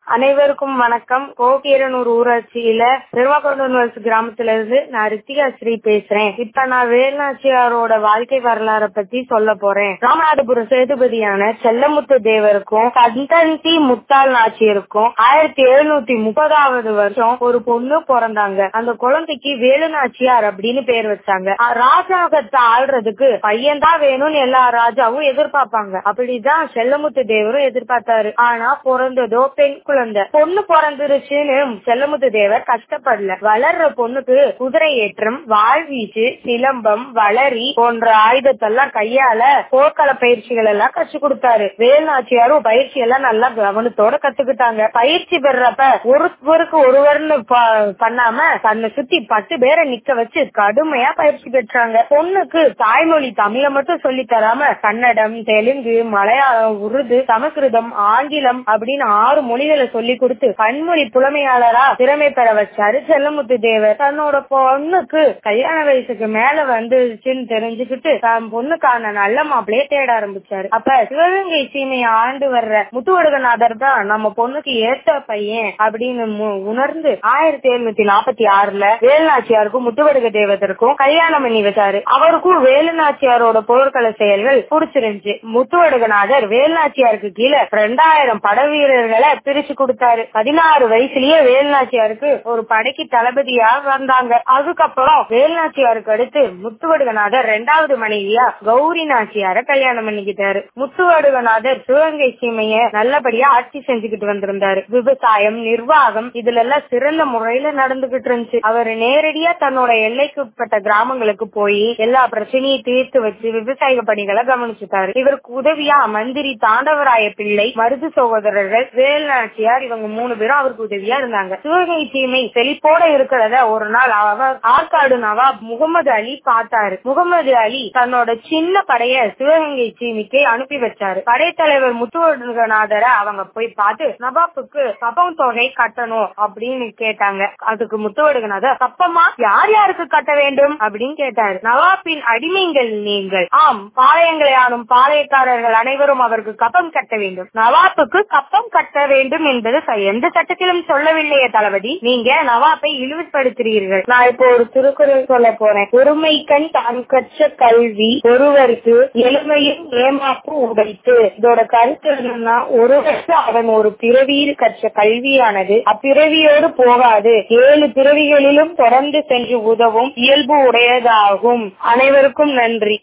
அனைவருக்கும் வணக்கம் கோகீரனூர் ஊராட்சியில பெருமாக்கொண்டூர் கிராமத்துல இருந்து நான் ரித்திகா ஸ்ரீ பேசுறேன் இப்ப நான் வேலுநாச்சியாரோட வாழ்க்கை வரலாறை பத்தி சொல்ல போறேன் ராமநாதபுரம் சேதுபதியான செல்லமுத்து தேவருக்கும் கந்தந்தி முத்தாள் நாச்சியருக்கும் ஆயிரத்தி எழுநூத்தி முப்பதாவது வருஷம் ஒரு பொண்ணு பிறந்தாங்க அந்த குழந்தைக்கு வேலுநாச்சியார் அப்படின்னு பேர் வச்சாங்க அஹ் ராஜாகத்தை ஆள்றதுக்கு பையன் தான் வேணும்னு எல்லா ராஜாவும் எதிர்பார்ப்பாங்க அப்படிதான் செல்லமுத்து தேவரும் எதிர்பார்த்தாரு ஆனா பிறந்ததோ பெண் குழந்தை பொண்ணு பிறந்துருச்சுன்னு செல்லமுத்து தேவர் கஷ்டப்படல வளர்ற பொண்ணுக்கு குதிரை ஏற்றம் வாழ்வீச்சு சிலம்பம் வளரி போன்ற ஆயுதத்தெல்லாம் கையால போர்க்கள பயிற்சிகள் எல்லாம் கற்று கொடுத்தாரு வேலுநாச்சியாரும் பயிற்சி எல்லாம் நல்லா கவனத்தோட கத்துக்கிட்டாங்க பயிற்சி பெறப்ப ஒருவருக்கு ஒருவர்னு ப- பண்ணாம தன்னை சுத்தி பத்து பேரை நிக்க வச்சு கடுமையா பயிற்சி பெற்றாங்க பொண்ணுக்கு தாய்மொழி தமிழ மட்டும் சொல்லி தராம கன்னடம் தெலுங்கு மலையாளம் உருது சமஸ்கிருதம் ஆங்கிலம் அப்படின்னு ஆறு மொழிகளை சொல்லி கொடுத்து பன்மொழி புலமையாளரா திறமை பெற வச்சாரு செல்லமுத்து தேவர் தன்னோட பொண்ணுக்கு கல்யாண வயசுக்கு மேல வந்துருச்சுன்னு தெரிஞ்சுக்கிட்டு தன் பொண்ணுக்கான நல்ல மாப்பிளைய தேட ஆரம்பிச்சாரு அப்ப சிவகங்கை சீமையை ஆண்டு வர்ற முத்துவடுகநாதர் தான் நம்ம பொண்ணுக்கு ஏத்த பையன் அப்படின்னு மு- உணர்ந்து ஆயிரத்தி எழுநூத்தி நாற்பத்தி ஆறுல வேலுநாச்சியாருக்கும் முத்துவடுக தேவதற்கும் கல்யாணம் பண்ணி வச்சாரு அவருக்கும் வேலுநாச்சியாரோட போர்க்கள செயல்கள் பிடிச்சிருந்துச்சு முத்துவடுகநாதர் வேலுநாச்சியாருக்கு கீழே ரெண்டாயிரம் பட வீரர்களை பிரிச்சு கொடுத்தாரு பதினாறு வயசுலயே வேலுநாச்சியாருக்கு ஒரு படைக்கு தளபதியா வந்தாங்க அதுக்கப்புறம் வேலுநாச்சியாருக்கு அடுத்து முத்துவடுகநாதர் ரெண்டாவது மனைவியா கௌரி நாச்சியார கல்யாணம் பண்ணிக்கிட்டாரு முத்துவடுகநாதர் சிவகங்கை சீமைய நல்லபடியா ஆட்சி செஞ்சுக்கிட்டு வந்திருந்தாரு விவசாயம் நிர்வாகம் இதுல எல்லாம் சிறந்த முறையில நடந்துகிட்டு இருந்துச்சு அவர் நேரடியா தன்னோட எல்லைக்கு உட்பட்ட கிராமங்களுக்கு போய் எல்லா பிரச்சனையும் தீர்த்து வச்சு விவசாய பணிகளை கவனிச்சுட்டாரு இவருக்கு உதவியா மந்திரி தாண்டவராய பிள்ளை மருது சகோதரர்கள் வேலுநாச்சியார் இவங்க மூணு பேரும் அவருக்கு உதவியா இருந்தாங்க சிவகங்கை சீமை செழிப்போட இருக்கிறத ஒரு நாள் அவர் ஆற்காடு நவாப் முகமது அலி பார்த்தாரு முகமது அலி தன்னோட சின்ன படைய சிவகங்கை சீமைக்கு அனுப்பி வச்சாரு படைத்தலைவர் முத்துவடுகநாதரை அவங்க போய் பார்த்து நவாப்புக்கு கப்பம் தொகை கட்டணும் அப்படின்னு கேட்டாங்க அதுக்கு முத்துவடுகநாதர் கப்பமா யார் யாருக்கு கட்ட வேண்டும் அப்படின்னு கேட்டாரு நவாப்பின் அடிமைகள் நீங்கள் ஆம் பாளையங்களை ஆளும் பாளையக்காரர்கள் அனைவரும் அவருக்கு கப்பம் கட்ட வேண்டும் நவாப்புக்கு கப்பம் கட்ட வேண்டும் என்பது ச- எந்த சட்டத்திலும் சொல்லவில்லையே தளபதி நீங்க நவாப்பை இழிவுபடுத்துறீர்கள் நான் இப்போ ஒரு திருக்குறள் சொல்ல போறேன் ஒருமை கண் தான் கற்ற கல்வி ஒருவருக்கு எளிமையும் ஏமாப்பு உடைத்து இதோட கருத்து என்னன்னா ஒருவருக்கு அவன் ஒரு பிறவியில் கற்ற கல்வியானது அப்பிறவியோடு போகாது ஏழு பிறவிகளிலும் தொடர்ந்து சென்று உதவும் இயல்பு உடையதாகும் அனைவருக்கும் நன்றி